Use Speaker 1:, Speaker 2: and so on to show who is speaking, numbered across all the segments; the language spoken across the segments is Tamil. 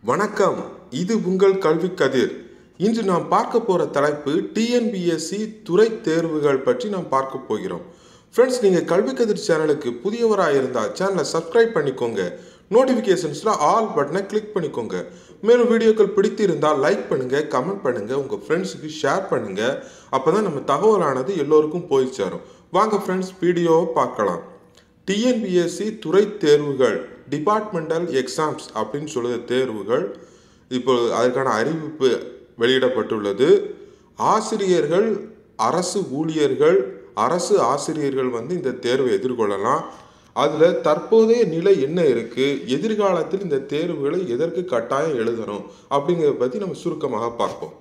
Speaker 1: வணக்கம் இது உங்கள் கல்வி கதிர் இன்று நாம் பார்க்க போகிற தலைப்பு டிஎன்பிஎஸ்சி துறை தேர்வுகள் பற்றி நாம் பார்க்க போகிறோம் ஃப்ரெண்ட்ஸ் நீங்கள் கல்வி கதிர் சேனலுக்கு புதியவராக இருந்தால் சேனலை சப்ஸ்கிரைப் பண்ணிக்கோங்க நோட்டிஃபிகேஷன்ஸில் ஆல் பட்டனை கிளிக் பண்ணிக்கோங்க மேலும் வீடியோக்கள் பிடித்து இருந்தால் லைக் பண்ணுங்கள் கமெண்ட் பண்ணுங்கள் உங்கள் ஃப்ரெண்ட்ஸுக்கு ஷேர் பண்ணுங்கள் அப்போ தான் நம்ம தகவலானது எல்லோருக்கும் போய் சேரும் வாங்க ஃப்ரெண்ட்ஸ் வீடியோவை பார்க்கலாம் டிஎன்பிஎஸ்சி துறை தேர்வுகள் டிபார்ட்மெண்டல் எக்ஸாம்ஸ் அப்படின்னு சொல்லுற தேர்வுகள் இப்போ அதற்கான அறிவிப்பு வெளியிடப்பட்டுள்ளது ஆசிரியர்கள் அரசு ஊழியர்கள் அரசு ஆசிரியர்கள் வந்து இந்த தேர்வை எதிர்கொள்ளலாம் அதில் தற்போதைய நிலை என்ன இருக்குது எதிர்காலத்தில் இந்த தேர்வுகளை எதற்கு கட்டாயம் எழுதணும் அப்படிங்கிறத பற்றி நம்ம சுருக்கமாக பார்ப்போம்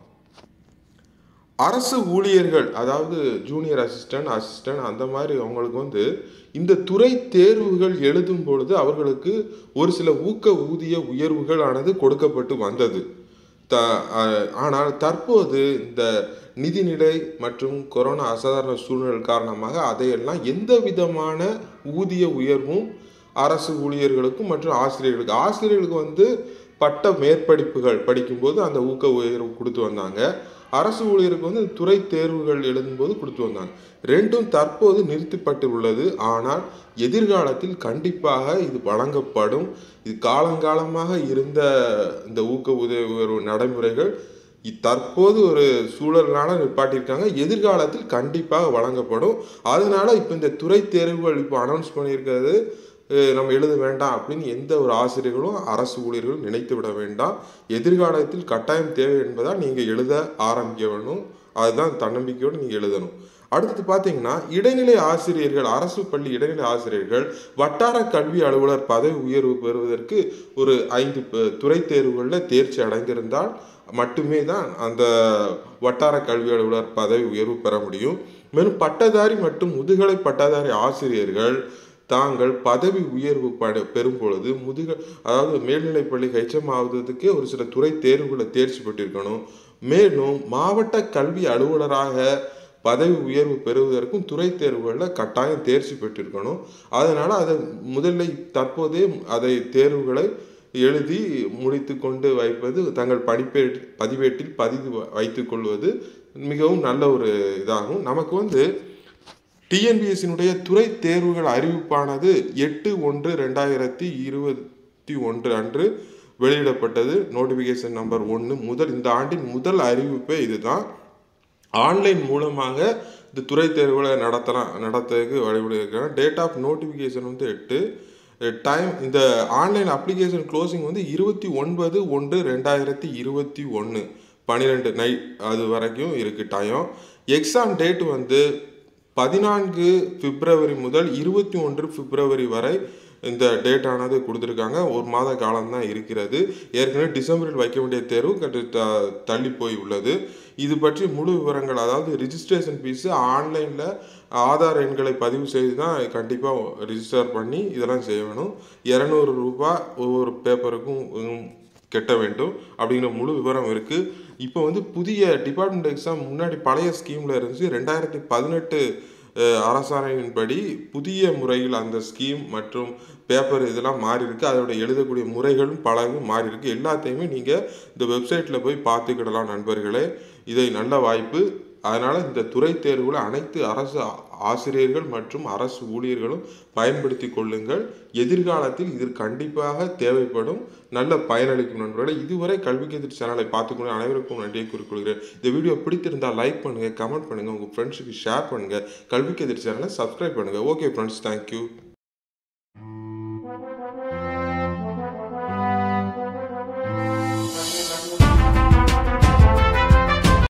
Speaker 1: அரசு ஊழியர்கள் அதாவது ஜூனியர் அசிஸ்டன்ட் அசிஸ்டன்ட் அந்த மாதிரி அவங்களுக்கு வந்து இந்த துறை தேர்வுகள் எழுதும் பொழுது அவர்களுக்கு ஒரு சில ஊக்க ஊதிய உயர்வுகள் ஆனது கொடுக்கப்பட்டு வந்தது த அஹ், ஆனால் தற்போது இந்த நிதிநிலை மற்றும் கொரோனா அசாதாரண சூழ்நிலை காரணமாக அதையெல்லாம் எந்த விதமான ஊதிய உயர்வும் அரசு ஊழியர்களுக்கும் மற்றும் ஆசிரியர்களுக்கு ஆசிரியர்களுக்கு வந்து பட்ட மேற்படிப்புகள் படிக்கும்போது அந்த ஊக்க உயர்வு கொடுத்து வந்தாங்க அரசு ஊழியருக்கு வந்து துறை தேர்வுகள் எழுதும்போது கொடுத்து வந்தாங்க ரெண்டும் தற்போது நிறுத்தப்பட்டு உள்ளது ஆனால் எதிர்காலத்தில் கண்டிப்பாக இது வழங்கப்படும் இது காலங்காலமாக இருந்த இந்த ஊக்க உதவி உயர்வு நடைமுறைகள் இ- தற்போது ஒரு சூழல்னால நிப்பாட்டியிருக்காங்க எதிர்காலத்தில் கண்டிப்பாக வழங்கப்படும் அதனால இப்போ இந்த துறை தேர்வுகள் இப்போ அனௌன்ஸ் பண்ணியிருக்கிறது அஹ், நம்ம எழுத வேண்டாம் அப்படின்னு எந்த ஒரு ஆசிரியர்களும் அரசு ஊழியர்களும் நினைத்து விட வேண்டாம் எதிர்காலத்தில் கட்டாயம் தேவை என்பதால் நீங்கள் எழுத ஆரம்பிக்க வேணும் அதுதான் தன்னம்பிக்கையோடு நீங்கள் எழுதணும் அடுத்தது பார்த்தீங்கன்னா இடைநிலை ஆசிரியர்கள் அரசு பள்ளி இடைநிலை ஆசிரியர்கள் வட்டார கல்வி அலுவலர் பதவி உயர்வு பெறுவதற்கு ஒரு ஐந்து ப- துறை தேர்வுகளில் தேர்ச்சி அடைந்திருந்தால் மட்டுமே தான் அந்த வட்டார கல்வி அலுவலர் பதவி உயர்வு பெற முடியும் மேலும் பட்டதாரி மற்றும் முதுகலை பட்டதாரி ஆசிரியர்கள் தாங்கள் பதவி உயர்வு பட பெறும் பொழுது முதுக அதாவது மேல்நிலைப்பள்ளி ஹெச்எம் ஆகுறதுக்கே ஒரு சில துறை தேர்வுகளில் தேர்ச்சி பெற்றிருக்கணும் மேலும் மாவட்ட கல்வி அலுவலராக பதவி உயர்வு பெறுவதற்கும் துறை தேர்வுகளில் கட்டாயம் தேர்ச்சி பெற்றிருக்கணும் அதனால் அதை முதல்ல தற்போதே அதை தேர்வுகளை எழுதி முடித்து கொண்டு வைப்பது தங்கள் படிப்பே பதிவேட்டில் பதிவு வைத்துக் கொள்வது மிகவும் நல்ல ஒரு இதாகும் நமக்கு வந்து டிஎன்பிஎஸ்சினுடைய துறை தேர்வுகள் அறிவிப்பானது எட்டு ஒன்று ரெண்டாயிரத்தி இருபத்தி ஒன்று அன்று வெளியிடப்பட்டது நோட்டிஃபிகேஷன் நம்பர் ஒன்று முதல் இந்த ஆண்டின் முதல் அறிவிப்பே இதுதான் ஆன்லைன் மூலமாக இந்த துறை தேர்வுகளை நடத்தலாம் நடத்துறதுக்கு வழிபடுகிறாங்க டேட் ஆஃப் நோட்டிஃபிகேஷன் வந்து எட்டு டைம் இந்த ஆன்லைன் அப்ளிகேஷன் க்ளோசிங் வந்து இருபத்தி ஒன்பது ஒன்று ரெண்டாயிரத்தி இருபத்தி ஒன்று பன்னிரெண்டு நைட் அது வரைக்கும் இருக்கு டைம் எக்ஸாம் டேட் வந்து பதினான்கு பிப்ரவரி முதல் இருபத்தி ஒன்று பிப்ரவரி வரை இந்த டேட் ஆனது கொடுத்துருக்காங்க ஒரு மாத காலம்தான் இருக்கிறது ஏற்கனவே டிசம்பரில் வைக்க வேண்டிய தேர்வு கட்டு த- தள்ளி போய் உள்ளது இது பற்றி முழு விவரங்கள் அதாவது ரிஜிஸ்ட்ரேஷன் ஃபீஸு ஆன்லைனில் ஆதார் எண்களை பதிவு செய்து தான் கண்டிப்பாக ரிஜிஸ்டர் பண்ணி இதெல்லாம் செய்யணும் இரநூறு ரூபாய் ஒவ்வொரு பேப்பருக்கும் உம், கெட்ட வேண்டும் அப்படிங்கிற முழு விவரம் இருக்குது இப்போ வந்து புதிய டிபார்ட்மெண்ட் எக்ஸாம் முன்னாடி பழைய ஸ்கீமில் இருந்துச்சு ரெண்டாயிரத்தி பதினெட்டு அரசாணையின்படி புதிய முறையில் அந்த ஸ்கீம் மற்றும் பேப்பர் இதெல்லாம் மாறி இருக்கு அதோட எழுதக்கூடிய முறைகளும் பலவும் மாறி இருக்கு எல்லாத்தையுமே நீங்கள் இந்த வெப்சைட்டில் போய் பார்த்துக்கிடலாம் நண்பர்களே இதை நல்ல வாய்ப்பு அதனால் இந்த துறை தேர்வுகளை அனைத்து அரசு ஆ- ஆசிரியர்கள் மற்றும் அரசு ஊழியர்களும் பயன்படுத்தி கொள்ளுங்கள் எதிர்காலத்தில் இது கண்டிப்பாக தேவைப்படும் நல்ல பயனளிக்கும் நண்பர்களே இதுவரை கல்விக்கு எதிர் சேனலை பார்த்துக்கொண்டு அனைவருக்கும் நன்றியை கூறிக்கொள்கிறேன் இந்த வீடியோ பிடித்திருந்தால் லைக் பண்ணுங்கள் கமெண்ட் பண்ணுங்கள் உங்கள் ஃப்ரெண்ட்ஸுக்கு ஷேர் பண்ணுங்கள் கல்விக்கு எதிர் சேனலை சப்ஸ்கிரைப் பண்ணுங்கள் ஓகே ஃப்ரெண்ட்ஸ் தேங்க்யூ